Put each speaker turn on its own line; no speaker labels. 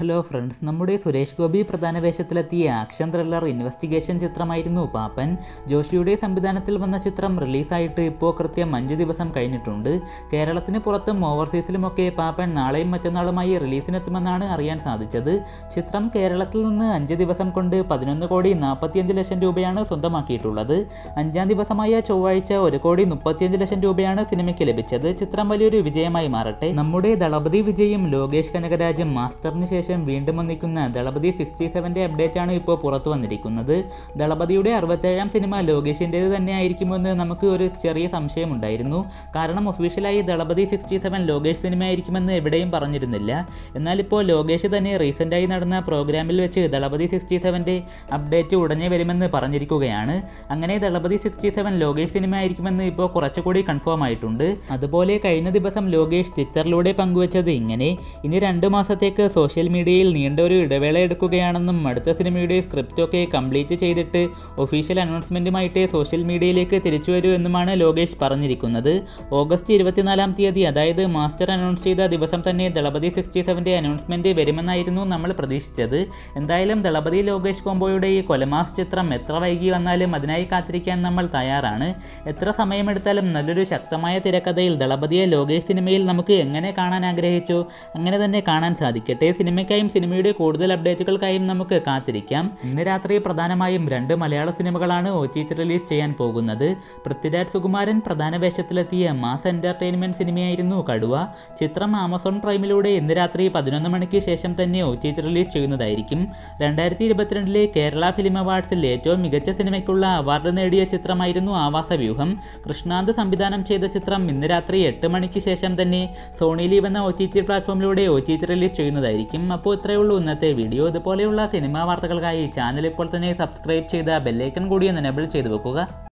hello friends നമ്മുടെ സുരേഷ് ഗോപി പ്രധാന വേഷത്തിലെത്തിയ action thriller investigation ചിത്രമായിരുന്നു പാപ്പൻ ജോഷിയുടെ സംവിധാനത്തിൽ വന്ന ചിത്രം റിലീസായിട്ട് ഇപ്പോൾ കൃത്യം അഞ്ച് ദിവസം കഴിഞ്ഞിട്ടുണ്ട് കേരളത്തിന് പുറത്തും ഓവർസീസിലുമൊക്കെ പാപ്പൻ നാളെയും മറ്റന്നാളുമായി റിലീസിനെത്തുമെന്നാണ് അറിയാൻ സാധിച്ചത് ചിത്രം കേരളത്തിൽ നിന്ന് അഞ്ച് ദിവസം കൊണ്ട് പതിനൊന്ന് കോടി നാൽപ്പത്തിയഞ്ച് ലക്ഷം രൂപയാണ് സ്വന്തമാക്കിയിട്ടുള്ളത് അഞ്ചാം ദിവസമായ ചൊവ്വാഴ്ച ഒരു കോടി മുപ്പത്തിയഞ്ച് ലക്ഷം രൂപയാണ് സിനിമയ്ക്ക് ലഭിച്ചത് ചിത്രം വലിയൊരു വിജയമായി മാറട്ടെ നമ്മുടെ ദളപതി വിജയും ലോകേഷ് കനകരാജും മാസ്റ്ററിന് ശേഷം വീണ്ടും ഒന്നിക്കുന്ന ദളപതി സിക്സ്റ്റി സെവൻ്റെ അപ്ഡേറ്റ് ആണ് ഇപ്പോൾ പുറത്തു വന്നിരിക്കുന്നത് ദളപതിയുടെ അറുപത്തേഴാം സിനിമ ലോകേഷിൻ്റേത് തന്നെ ആയിരിക്കുമെന്ന് നമുക്ക് ഒരു ചെറിയ സംശയമുണ്ടായിരുന്നു കാരണം ഒഫീഷ്യലായി ദളപതി സിക്സ്റ്റി സെവൻ ലോകേഷ് സിനിമ ആയിരിക്കുമെന്ന് എവിടെയും പറഞ്ഞിരുന്നില്ല എന്നാൽ ഇപ്പോൾ ലോകേഷ് തന്നെ റീസെൻ്റായി നടന്ന പ്രോഗ്രാമിൽ വെച്ച് ദളപതി സിക്സ്റ്റി സെവൻ്റെ അപ്ഡേറ്റ് ഉടനെ വരുമെന്ന് പറഞ്ഞിരിക്കുകയാണ് അങ്ങനെ ദളപതി സിക്സ്റ്റി സെവൻ ലോകേഷ് സിനിമ ആയിരിക്കുമെന്ന് ഇപ്പോൾ കുറച്ചുകൂടി കൺഫേം ആയിട്ടുണ്ട് അതുപോലെ കഴിഞ്ഞ ദിവസം ലോകേഷ് ട്വിറ്ററിലൂടെ പങ്കുവച്ചത് ഇങ്ങനെ ഇനി രണ്ട് മാസത്തേക്ക് സോഷ്യൽ മീഡിയയിൽ നീണ്ട ഒരു ഇടവേള എടുക്കുകയാണെന്നും അടുത്ത സിനിമയുടെ സ്ക്രിപ്റ്റൊക്കെ കംപ്ലീറ്റ് ചെയ്തിട്ട് ഒഫീഷ്യൽ അനൗൺസ്മെൻറ്റുമായിട്ട് സോഷ്യൽ മീഡിയയിലേക്ക് തിരിച്ചു വരൂ എന്നുമാണ് ലോകേഷ് പറഞ്ഞിരിക്കുന്നത് ഓഗസ്റ്റ് ഇരുപത്തിനാലാം തീയതി അതായത് മാസ്റ്റർ അനൗൺസ് ചെയ്ത ദിവസം തന്നെ ദളപതി സിക്സ്റ്റി സെവൻ്റെ അനൗൺസ്മെൻറ്റ് വരുമെന്നായിരുന്നു നമ്മൾ പ്രതീക്ഷിച്ചത് എന്തായാലും ദളപതി ലോകേഷ് കോംബോയുടെ ഈ കൊലമാസ് ചിത്രം എത്ര വൈകി വന്നാലും അതിനായി കാത്തിരിക്കാൻ നമ്മൾ തയ്യാറാണ് എത്ര സമയമെടുത്താലും നല്ലൊരു ശക്തമായ തിരക്കഥയിൽ ദളപതിയെ ലോകേഷ് സിനിമയിൽ നമുക്ക് എങ്ങനെ കാണാൻ ആഗ്രഹിച്ചു അങ്ങനെ തന്നെ കാണാൻ സാധിക്കട്ടെ സിനിമയ്ക്കായും സിനിമയുടെ കൂടുതൽ അപ്ഡേറ്റുകൾക്കായും നമുക്ക് കാത്തിരിക്കാം ഇന്ന് രാത്രി പ്രധാനമായും രണ്ട് മലയാള സിനിമകളാണ് ഒ ടി ടി റിലീസ് ചെയ്യാൻ പോകുന്നത് പൃഥ്വിരാജ് സുകുമാരൻ പ്രധാന വേഷത്തിലെത്തിയ മാസ് എൻ്റർടൈൻമെൻറ്റ് സിനിമയായിരുന്നു കടുവ ചിത്രം ആമസോൺ പ്രൈമിലൂടെ ഇന്ന് രാത്രി പതിനൊന്ന് മണിക്ക് ശേഷം തന്നെ ഒ ടി ടി റിലീസ് ചെയ്യുന്നതായിരിക്കും രണ്ടായിരത്തി ഇരുപത്തിരണ്ടിലെ കേരള ഫിലിം അവാർഡ്സിൽ ഏറ്റവും മികച്ച സിനിമയ്ക്കുള്ള അവാർഡ് നേടിയ ചിത്രമായിരുന്നു ആവാസവ്യൂഹം കൃഷ്ണാന്ത് സംവിധാനം ചെയ്ത ചിത്രം ഇന്ന് രാത്രി എട്ട് മണിക്ക് ശേഷം തന്നെ സോണി ലീവ് എന്ന ഒ ടി ടി പ്ലാറ്റ്ഫോമിലൂടെ ഒ ടി ടി റിലീസ് ചെയ്യുന്നതായിരിക്കും അപ്പോൾ ഇത്രയേ ഉള്ളൂ ഇന്നത്തെ വീഡിയോ ഇതുപോലെയുള്ള സിനിമാ വാർത്തകൾക്കായി ചാനൽ ഇപ്പോൾ തന്നെ സബ്സ്ക്രൈബ് ചെയ്ത ബെല്ലൈക്കൺ കൂടി ഒന്ന് എനബിൾ ചെയ്തു വെക്കുക